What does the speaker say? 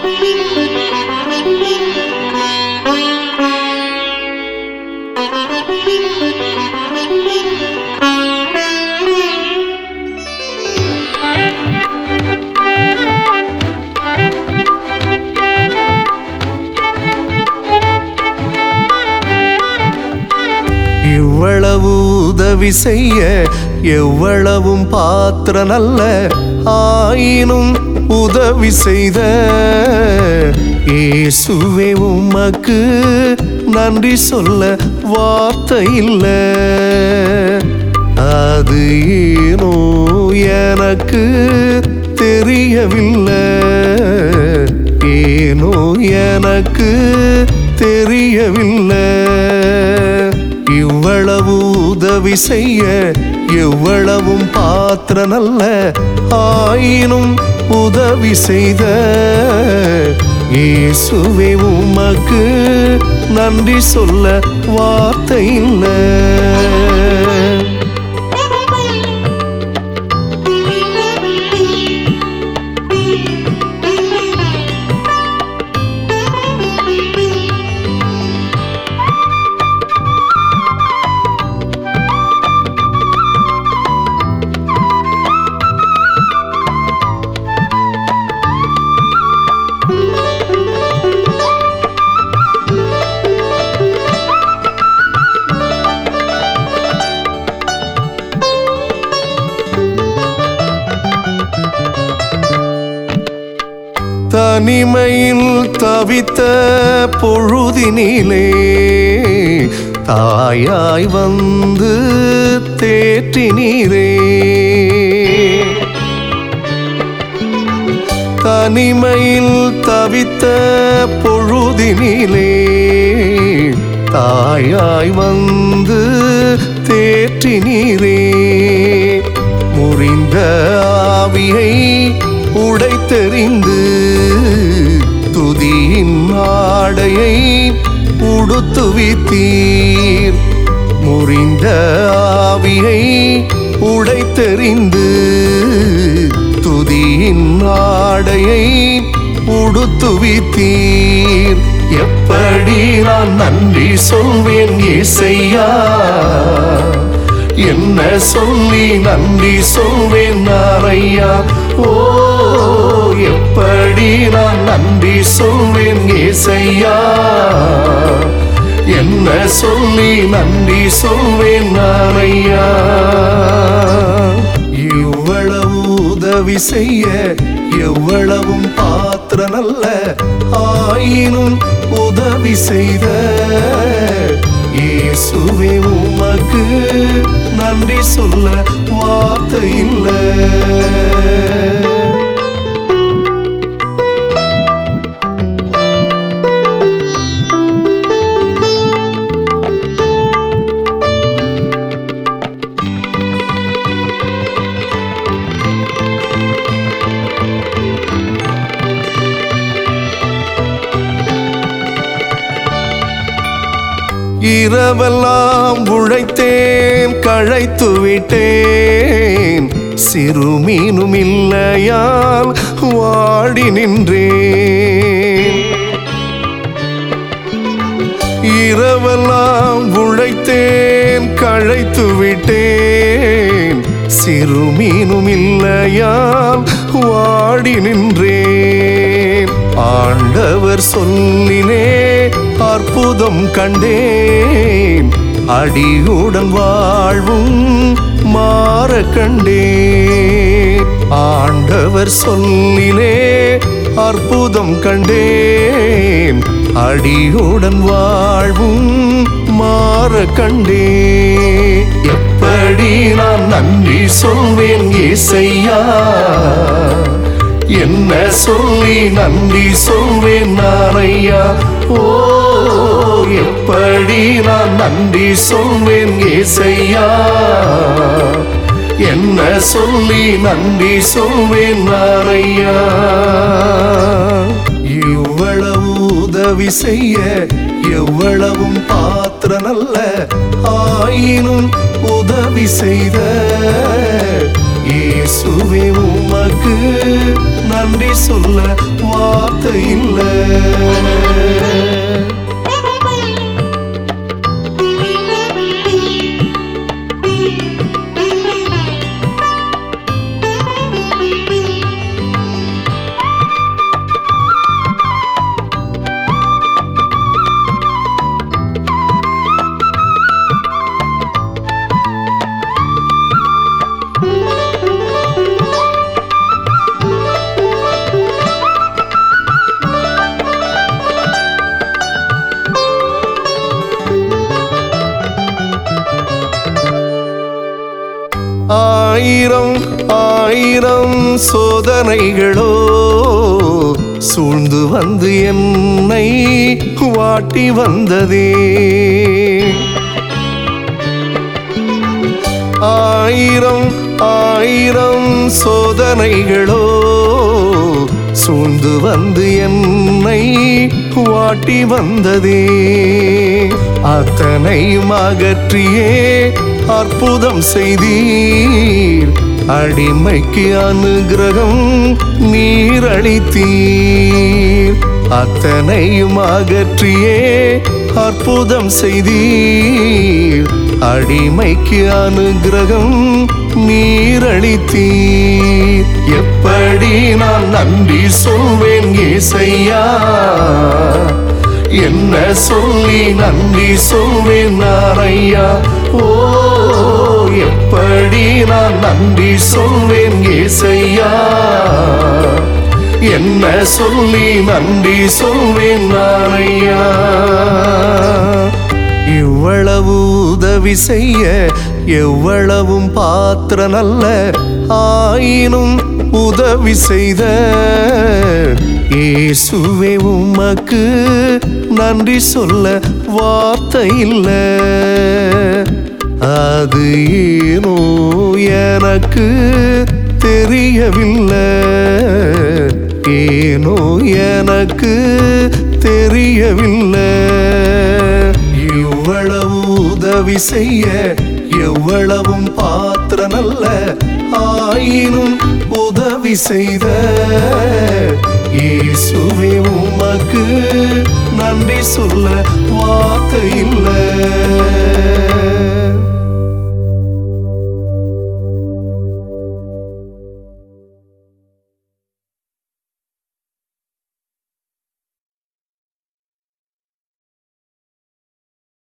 இவ்வளவு உதவி செய்ய எவ்வளவும் பாத்திர நல்ல ஆயினும் உதவி செய்த இயேசுவே உமக்கு நன்றி சொல்ல வார்த்தை இல்ல அது ஏனோ எனக்கு தெரியவில்லை ஏனோ எனக்கு தெரியவில்லை இவ்வளவு உதவி செய்ய எவ்வளவும் பாத்திர நல்ல ஆயினும் உதவி செய்த இயேசுவே உமக்கு நன்றி சொல்ல வார்த்தை இல்லை தனிமையில் தவித்த பொழுதினிலே தாயாய் வந்து தேற்றினீரே தனிமையில் தவித்த பொழுதினிலே தாயாய் வந்து தேற்றினீரே முறிந்த ஆவியை உடைத்தெறிந்து துதியின் ஆடையை உடுத்துவித்தீர் முறிந்த ஆவியை உடைத்தெறிந்து துதியின் ஆடையை உடுத்துவித்தீர் எப்படி நான் நன்றி சொல்வேன் இசையா என்ன சொல்லி நன்றி சொல்வேன் நாரையா ஓ எப்படி நான் நன்றி சொல்வேன் ஏசையா என்ன சொல்லி நன்றி சொல்வேன் நாரையா இவ்வளவு உதவி செய்ய எவ்வளவும் பாத்திர நல்ல ஆயினும் உதவி செய்த இயேசுவே உமக்கு நன்றி சொல்ல வார்த்தை இல்லை இரவெல்லாம் உழைத்தேன் கழைத்து விட்டேன் சிறுமீனும் இல்லையால் வாடி நின்றேன் இரவெல்லாம் உழைத்தேன் கழைத்து விட்டேன் சிறுமீனும் இல்லையால் வாடி நின்றேன் ஆண்டவர் சொல்லினே அற்புதம் கண்டேன் அடியுடன் வாழ்வும் மாற கண்டேன் ஆண்டவர் சொல்லினே அற்புதம் கண்டேன் அடியுடன் வாழ்வும் மாற கண்டே எப்படி நான் நன்றி சொல்வேன் ஏசையா என்ன சொல்லி நன்றி சொல்வேன் நாரையா ஓ எப்படி நான் நன்றி சொல்வேன் ஏசையா என்ன சொல்லி நன்றி சொல்வேன் நாரையா இவ்வளவு உதவி செய்ய எவ்வளவும் பாத்திர நல்ல ஆயினும் உதவி செய்த இயேசுவே உமக்கு நன்றி சொல்ல வார்த்தை இல்லை ஆயிரம் ஆயிரம் சோதனைகளோ சூழ்ந்து வந்து என்னை வாட்டி வந்ததே ஆயிரம் ஆயிரம் சோதனைகளோ சூழ்ந்து வந்து என்னை வாட்டி வந்ததே அத்தனையும் அகற்றியே அற்புதம் செய்தீர் அடிமைக்கு அனுகிரகம் நீர் அளித்தீர் அத்தனையும் அகற்றியே அற்புதம் செய்தீர் அடிமைக்கு அனுகிரகம் நீரளித்தீர் எப்படி நான் நன்றி சொல்வேன் ஏசையா என்ன சொல்லி நன்றி சொல்வேன் நாரையா ஓ எப்படி நான் நன்றி சொல்வேன் ஏசையா என்ன சொல்லி நன்றி சொல்வேன் நாரையா இவ்வளவு உதவி செய்ய எவ்வளவும் பாத்திர நல்ல ஆயினும் உதவி செய்த இயேசுவே உமக்கு நன்றி சொல்ல வார்த்தை இல்ல அது ஏனோ எனக்கு தெரியவில்லை ஏனோ எனக்கு தெரியவில்லை இவ்வளவு உதவி செய்ய எவ்வளவும் பாத்திர நல்ல ஆயினும் உதவி செய்த இயேசுவே உமக்கு நன்றி சொல்ல வார்த்தை இல்லை